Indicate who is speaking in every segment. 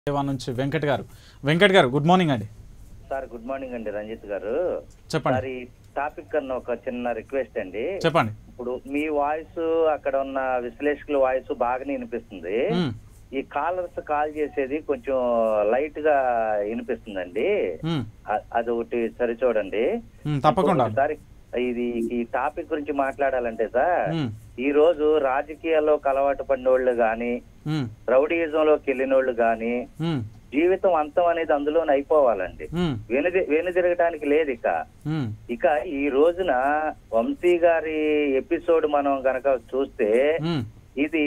Speaker 1: సేవా నుంచి Venkat garu Venkat garu good morning అండి
Speaker 2: సార్ గుడ్ మార్నింగ్ అండి రంజిత్ గారు
Speaker 1: చెప్పండి
Speaker 2: సార్ ఈ టాపిక్ కన్నా ఒక చిన్న రిక్వెస్ట్ అండి
Speaker 1: చెప్పండి
Speaker 2: ఇప్పుడు మీ వాయిస్ అక్కడ ఉన్న విశ్లేషకుల వాయిస్ బాగానే వినిపిస్తుంది
Speaker 1: మ్మ్.
Speaker 2: ఈ కాలర్స్ కాల్ చేసేది కొంచెం లైట్ గా వినిపిస్తుందండి
Speaker 1: మ్మ్.
Speaker 2: అ- అది ఒకటి సరి చూడండి
Speaker 1: మ్మ్, తప్పకుండా
Speaker 2: ఒకసారి ఇది ఈ టాపిక్ గురించి మాట్లాడాలంటే సార్
Speaker 1: మ్మ్.
Speaker 2: ఈ రోజు రాజకీయాల్లో అలవాటు పడినోళ్ళు గాని
Speaker 1: మ్మ్.
Speaker 2: రౌడీయిజంలోకి వెళ్ళినోళ్ళు గాని
Speaker 1: మ్మ్.
Speaker 2: జీవితం అంతం అనేది అందులోనే అయిపోవాలండి
Speaker 1: మ్మ్.
Speaker 2: వెనుది వెనుదిరగటానికి లేదు ఇక
Speaker 1: మ్మ్.
Speaker 2: ఇక ఈ రోజున వంశీ గారి ఎపిసోడ్ మనం గనక చూస్తే
Speaker 1: మ్మ్.
Speaker 2: ఇది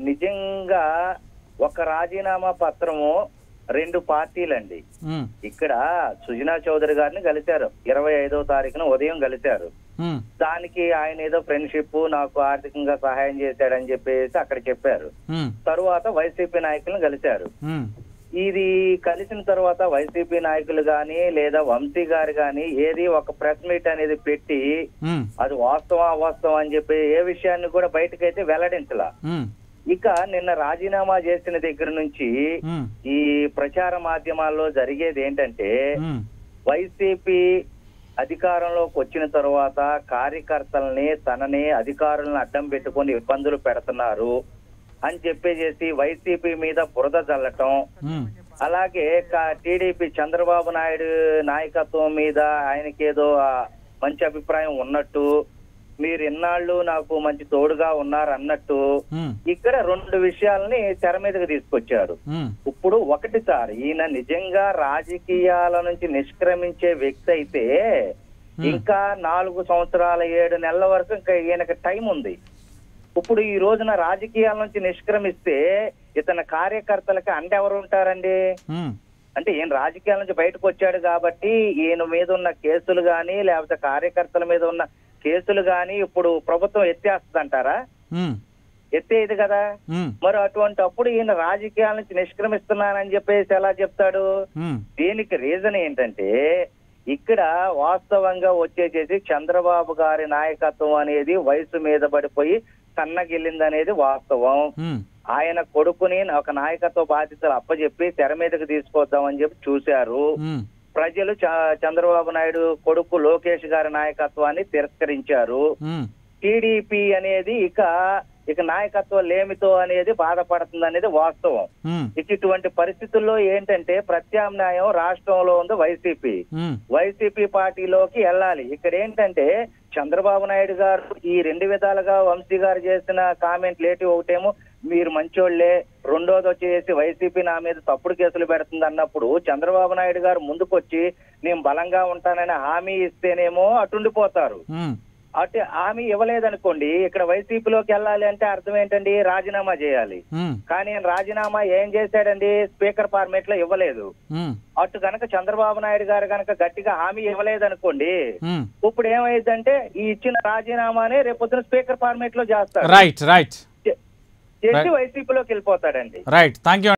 Speaker 2: నిజంగా ఒక రాజీనామా పత్రము రెండు పార్టీలండి
Speaker 1: మ్మ్.
Speaker 2: ఇక్కడ సుజనా చౌదరి గారిని కలిశారు ఇరవై ఐదో తారీఖున ఉదయం కలిశారు
Speaker 1: మ్మ్.
Speaker 2: దానికి ఆయన ఏదో ఫ్రెండ్షిప్ నాకు ఆర్థికంగా సహాయం చేశాడని చెప్పేసి అక్కడ చెప్పారు
Speaker 1: మ్మ్.
Speaker 2: తరువాత వైసీపీ నాయకులను కలిశారు
Speaker 1: మ్మ్.
Speaker 2: ఇది కలిసిన తర్వాత వైసీపీ నాయకులు గాని లేదా వంశీ గారు గాని ఏది ఒక ప్రెస్ మీట్ అనేది పెట్టి
Speaker 1: మ్మ్.
Speaker 2: అది వాస్తవం అవాస్తవం అని చెప్పి ఏ విషయాన్ని కూడా బయటకైతే వెల్లడించలా
Speaker 1: మ్మ్.
Speaker 2: ఇక నిన్న రాజీనామా చేసిన దగ్గర నుంచి
Speaker 1: మ్మ్.
Speaker 2: ఈ ప్రచార మాధ్యమాల్లో జరిగేది ఏంటంటే
Speaker 1: మ్మ్.
Speaker 2: వైసీపీ అధికారంలోకి వచ్చిన తర్వాత కార్యకర్తల్ని తనని అధికారులను అడ్డం పెట్టుకొని ఇబ్బందులు పెడుతున్నారు అని చెప్పేసి వైసీపీ మీద బురద చల్లటం
Speaker 1: మ్మ్.
Speaker 2: అలాగే టీడీపీ చంద్రబాబు నాయుడు నాయకత్వం మీద ఆయనకేదో ఆ, మంచి అభిప్రాయం ఉన్నట్టు మీరు ఇన్నాళ్ళు నాకు మంచి తోడుగా ఉన్నారు అన్నట్టు
Speaker 1: మ్మ్.
Speaker 2: ఇక్కడ రెండు విషయాల్ని తెర మీదకి తీసుకొచ్చారు
Speaker 1: మ్మ్.
Speaker 2: ఇప్పుడు ఒకటి సార్ ఈయన నిజంగా రాజకీయాల నుంచి నిష్క్రమించే వ్యక్తి అయితే ఇంకా నాలుగు సంవత్సరాల ఏడు నెలల వరకు ఇంకా ఈయనకి టైం ఉంది ఇప్పుడు ఈ రోజున రాజకీయాల నుంచి నిష్క్రమిస్తే ఇతని కార్యకర్తలకి అండ ఎవరు ఉంటారండి
Speaker 1: మ్మ్.
Speaker 2: అంటే ఈయన రాజకీయాల నుంచి బయటకు వచ్చాడు కాబట్టి ఈయన మీద ఉన్న కేసులు గాని లేకపోతే కార్యకర్తల మీద ఉన్న కేసులు గాని ఇప్పుడు ప్రభుత్వం ఎత్తేస్తుంది అంటారా
Speaker 1: మ్మ్.
Speaker 2: ఎత్తేది కదా
Speaker 1: మ్మ్.
Speaker 2: మరి అటువంటి అప్పుడు ఈయన రాజకీయాల నుంచి నిష్క్రమిస్తున్నానని చెప్పేసి ఎలా చెప్తాడు
Speaker 1: మ్మ్.
Speaker 2: దీనికి రీజన్ ఏంటంటే ఇక్కడ వాస్తవంగా వచ్చేసేసి చంద్రబాబు గారి నాయకత్వం అనేది వయసు మీద పడిపోయి సన్నగిల్లింది అనేది వాస్తవం
Speaker 1: మ్మ్.
Speaker 2: ఆయన కొడుకుని ఒక నాయకత్వ బాధ్యతలు అప్పచెప్పి తెర మీదకి తీసుకొద్దామని చెప్పి చూశారు
Speaker 1: మ్మ్.
Speaker 2: ప్రజలు చ- చంద్రబాబు నాయుడు కొడుకు లోకేష్ గారి నాయకత్వాన్ని తిరస్కరించారు
Speaker 1: మ్మ్.
Speaker 2: టీడీపీ అనేది ఇక ఇక నాయకత్వ లేమితో అనేది బాధపడుతుంది అనేది వాస్తవం
Speaker 1: మ్మ్.
Speaker 2: ఇక ఇటువంటి పరిస్థితుల్లో ఏంటంటే ప్రత్యామ్నాయం రాష్ట్రంలో ఉంది వైసీపీ
Speaker 1: మ్మ్.
Speaker 2: వైసీపీ పార్టీలోకి వెళ్ళాలి ఇక్కడ ఏంటంటే చంద్రబాబు నాయుడు గారు ఈ రెండు విధాలుగా వంశీ గారు చేసిన కామెంట్ లేటి ఒకటేమో మీరు మంచోళ్లే రెండోది వచ్చేసి వైసీపీ నా మీద తప్పుడు కేసులు పెడుతుంది అన్నప్పుడు చంద్రబాబు నాయుడు గారు ముందుకొచ్చి నేను బలంగా ఉంటానని హామీ ఇస్తేనేమో అటుండిపోతారు
Speaker 1: మ్మ్.
Speaker 2: అటు హామీ ఇవ్వలేదనుకోండి ఇక్కడ వైసీపీలోకి వెళ్ళాలి అంటే అర్థం ఏంటండి రాజీనామా చేయాలి
Speaker 1: మ్మ్. కానీ
Speaker 2: కానీ ఆయన రాజీనామా ఏం చేశాడండి స్పీకర్ ఫార్మేట్ లో ఇవ్వలేదు
Speaker 1: మ్మ్.
Speaker 2: అటు గనక చంద్రబాబు నాయుడు గారు గనక గట్టిగా హామీ ఇవ్వలేదనుకోండి
Speaker 1: మ్మ్.
Speaker 2: ఇప్పుడు ఏమైందంటే ఈ ఇచ్చిన రాజీనామాని రేపొద్దున స్పీకర్ ఫార్మేట్ లో చేస్తారు
Speaker 1: రైట్ రైట్
Speaker 2: చే- చేసి వైసీపీలోకి వెళ్ళిపోతాడండి
Speaker 1: రైట్ థ్యాంక్ యూ